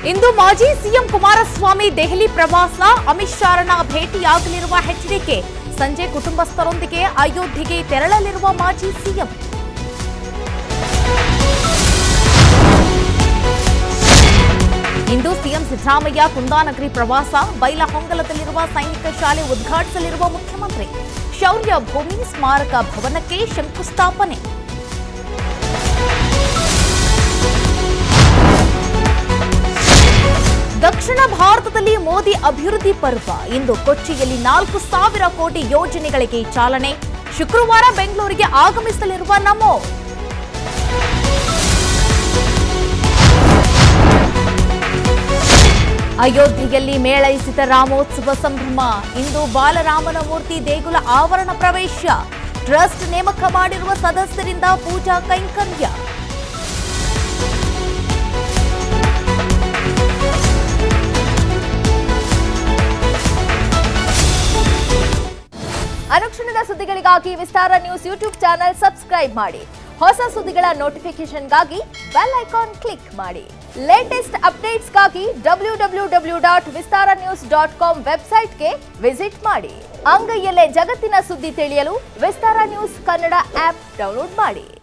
ಇಂದು ಮಾಜಿ ಸಿಎಂ ಕುಮಾರಸ್ವಾಮಿ ದೆಹಲಿ ಪ್ರವಾಸ ಅಮಿತ್ ಶಾರನ್ನ ಭೇಟಿಯಾಗಲಿರುವ ಎಚ್ಡಿಕೆ ಸಂಜೆ ಕುಟುಂಬಸ್ಥರೊಂದಿಗೆ ಅಯೋಧ್ಯೆಗೆ ತೆರಳಲಿರುವ ಮಾಜಿ ಸಿಎಂ ಇಂದು ಸಿಎಂ ಸಿದ್ದರಾಮಯ್ಯ ಕುಂದಾನಗರಿ ಪ್ರವಾಸ ಬೈಲಹೊಂಗಲದಲ್ಲಿರುವ ಸೈನಿಕ ಶಾಲೆ ಉದ್ಘಾಟಿಸಲಿರುವ ಮುಖ್ಯಮಂತ್ರಿ ಶೌರ್ಯ ಭೂಮಿ ಸ್ಮಾರಕ ಭವನಕ್ಕೆ ಶಂಕುಸ್ಥಾಪನೆ ದಕ್ಷಿಣ ಭಾರತದಲ್ಲಿ ಮೋದಿ ಅಭಿವೃದ್ಧಿ ಪರ್ವ ಇಂದು ಕೊಚ್ಚಿಯಲ್ಲಿ ನಾಲ್ಕು ಸಾವಿರ ಕೋಟಿ ಯೋಜನೆಗಳಿಗೆ ಚಾಲನೆ ಶುಕ್ರವಾರ ಬೆಂಗಳೂರಿಗೆ ಆಗಮಿಸಲಿರುವ ನಮೋ ಅಯೋಧ್ಯೆಯಲ್ಲಿ ಮೇಳೈಸಿದ ರಾಮೋತ್ಸವ ಸಂಭ್ರಮ ಇಂದು ಬಾಲರಾಮನ ಮೂರ್ತಿ ದೇಗುಲ ಆವರಣ ಪ್ರವೇಶ ಟ್ರಸ್ಟ್ ನೇಮಕ ಮಾಡಿರುವ ಸದಸ್ಯರಿಂದ ಪೂಜಾ ಕೈಂಕರ್ಯ ಅನುಕ್ಷಣದ ಸುದ್ದಿಗಳಿಗಾಗಿ Vistara news YouTube channel subscribe ಮಾಡಿ ಹೊಸ ಸುದ್ದಿಗಳ ನೋಟಿಫಿಕೇಶನ್ಗಾಗಿ ಬೆಲ್ ಐಕಾನ್ ಕ್ಲಿಕ್ ಮಾಡಿ ಲೇಟೆಸ್ಟ್ ಅಪ್ಡೇಟ್ಸ್ಗಾಗಿ W W W dot Vistara news dot com ವೆಬ್ಸೈಟ್ಗೆ ವಿಸಿಟ್ ಮಾಡಿ ಅಂಗೈಯಲ್ಲೇ ಜಗತ್ತಿನ ಸುದ್ದಿ ತಿಳಿಯಲು Vistara news Kannada app download ಮಾಡಿ